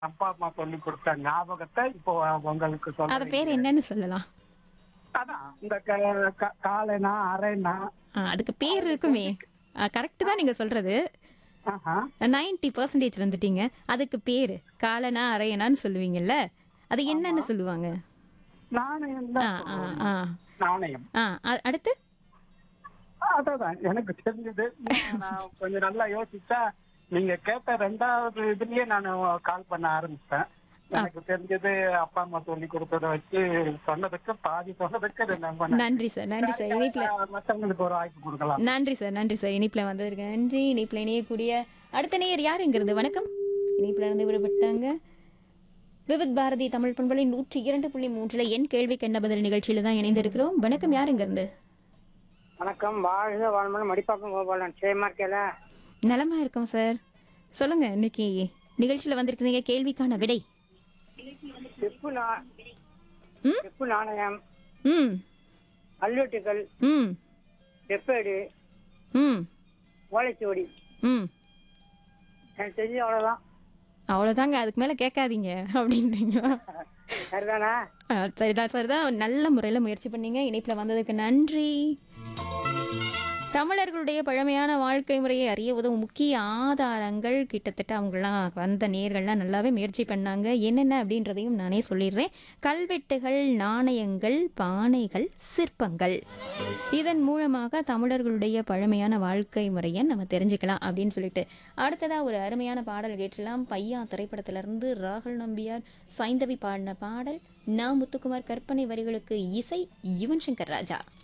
அப்பா அம்மா சொல்லி கொடுத்த ஞாபகத்தை இப்போ உங்களுக்கு அது சொல்ல பேர் என்னன்னு சொல்லலாம் அதான் இந்த க- க- காலைனா அரைனா ஆ, அதுக்கு பேர் இருக்குமே கரெக்ட் தான் நீங்க சொல்றது ஆஹா. நைன்டி பர்சன்டேஜ் வந்துட்டீங்க அதுக்கு பேரு காலனா அரையனான்னு சொல்லுவீங்கல்ல அது என்னன்னு சொல்லுவாங்க நாணயம் ஆ தான் ஆ சொல்லுவோம். ஆ நாணயம் ஆ அ- அடுத்து அதான் எனக்கு தெரிஞ்சது நான் கொஞ்சம் நல்லா யோசிச்சா நீங்க கேட்ட ரெண்டாவது இதுலயே நான் கால் பண்ண ஆரம்பிச்சேன் எனக்கு தெரிஞ்சது அப்பா அம்மா சொல்லி கொடுத்தத வச்சு சொன்னதுக்கு பாதி சொன்னதுக்கு இது நம்ம நன்றி சார் நன்றி சார் இனிப்புல மத்தவங்களுக்கு ஒரு வாய்ப்பு கொடுக்கலாம் நன்றி சார் நன்றி சார் இனிப்புல வந்ததற்கு நன்றி இனிப்புல இணையக்கூடிய அடுத்த நேயர் யாருங்கிறது வணக்கம் இனிப்புல இருந்து விடுபட்டாங்க விவித் பாரதி தமிழ் பண்பலை நூற்றி இரண்டு புள்ளி மூன்றுல என் கேள்விக்கு என்ன பதில் நிகழ்ச்சியில தான் இணைந்திருக்கிறோம் வணக்கம் யாருங்க இருந்து வணக்கம் வாழ்க வாழ்மன் மடிப்பாக்கம் கோபாலன் சேமா இருக்கல நலமா இருக்கோம் சார் சொல்லுங்க இன்னைக்கு நிகழ்ச்சியில வந்திருக்கிறீங்க கேள்விக்கான விடை செப்பு நா ம்? செப்பு நாணயம் ம் கல்வெட்டுகள் ம் செப்பேடு ம் ஓலைச்சுவடி ம் எனக்கு தெரிஞ்சு அவ்வளவுதான் அவ்வளோதாங்க அதுக்கு மேலே கேட்காதீங்க அப்படின்றீங்களா சரிதானா ஆ, சரிதான் சரிதான் நல்ல முறையில் முயற்சி பண்ணீங்க இணைப்பில் வந்ததுக்கு நன்றி தமிழர்களுடைய பழமையான வாழ்க்கை முறையை அறிய உதவும் முக்கிய ஆதாரங்கள் கிட்டத்தட்ட அவங்களாம் வந்த நேர்கள்லாம் நல்லாவே முயற்சி பண்ணாங்க என்னென்ன அப்படின்றதையும் நானே சொல்லிடுறேன் கல்வெட்டுகள் நாணயங்கள் பானைகள் சிற்பங்கள் இதன் மூலமாக தமிழர்களுடைய பழமையான வாழ்க்கை முறையை நம்ம தெரிஞ்சுக்கலாம் அப்படின்னு சொல்லிட்டு அடுத்ததா ஒரு அருமையான பாடல் கேட்டலாம் பையா திரைப்படத்திலிருந்து ராகுல் நம்பியார் சைந்தவி பாடின பாடல் நா முத்துக்குமார் கற்பனை வரிகளுக்கு இசை யுவன் சங்கர் ராஜா